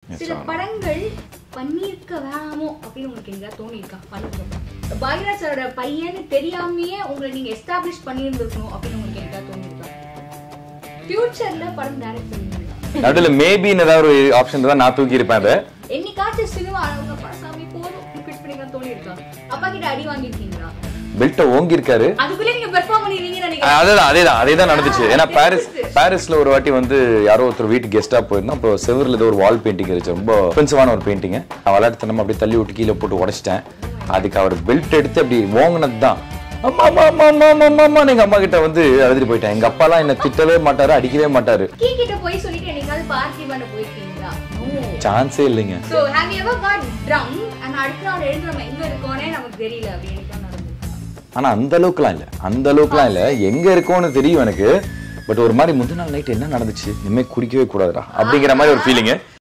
சில படங்கள் பண்ணியிருக்க வேணாமோ அப்படின்னு உங்களுக்கு எங்கேயா தோணி இருக்கா பண்ணிருக்கோம் பாக்யராஜ் சாரோட பையன்னு தெரியாமயே உங்களை நீங்க எஸ்டாப்ளிஷ் பண்ணியிருந்திருக்கணும் அப்படின்னு உங்களுக்கு எங்கேயா தோணி இருக்கா ஃபியூச்சர்ல படம் டைரக்ட் பண்ணுவீங்களா நடுவில் மேபின்னு ஏதாவது ஒரு ஆப்ஷன் தான் நான் தூக்கி இருப்பேன் அதை என்னைக்காச்சும் சினிமா அவங்க படசாமி போதும் குவிட் பண்ணிக்கலாம் தோணி இருக்கா அப்பா கிட்ட அடி வாங்கியிருக்கீங்களா பெல்ட்டை ஓங்கியிருக்காரு அதுக்குள்ளே நீங்க பெர்ஃபார்ம் பண்ணிடுவீங்கன்னு அஹ் நினைக்கிறேன் அதேதான் அதேதான் அதேதான் நடந்துச்சு ஏன்னா ஆ, பாரிஸ் தெரிஞ்சுச்சு. பாரிஸ்ல ஒரு வாட்டி வந்து யாரோ ஒருத்தர் வீட்டுக்கு கெஸ்டா போயிருந்தோம் அப்போ செவரில் ஏதோ ஒரு வால் பெயிண்டிங் இருந்துச்சு ரொம்ப எக்ஸ்பென்சிவான ஒரு பெயிண்டிங் நான் விளையாட்டு அப்படியே தள்ளி விட்டு கீழே போட்டு உடைச்சிட்டேன் அதுக்கு அவர் பெல்ட் எடுத்து அப்படி ஓங்கினது தான் அம்மா அம்மா அம்மா அம்மா அம்மா அம்மா அம்மா எங்க அம்மா கிட்ட வந்து அழுதுட்டு போயிட்டேன் எங்க அப்பாலாம் என்ன திட்டவே மாட்டாரு அடிக்கவே மாட்டாரு கீ கிட்ட போய் சொல்லிட்டு என்னைக்காவது பார்ட்டி பண்ண போயிருக்கீங்களா சான்ஸே இல்லைங்க so have you ever got drunk and அடுத்த நாள் எழுந்து நம்ம எங்க இருக்கோனே நமக்கு தெரியல அப்படி எனக்கு நடந்திருக்கா ஆனா அந்த அளவுக்குலாம் இல்ல அந்த அளவுக்குலாம் இல்ல எங்க இருக்கோன்னு தெரியும் எனக்கு பட் ஒரு மாதிரி முந்தின நாள் நைட் என்ன நடந்துச்சு இனிமே குடிக்கவே கூடாதுடா அப்படிங்கிற மாதிரி ஒரு ஃபீலிங்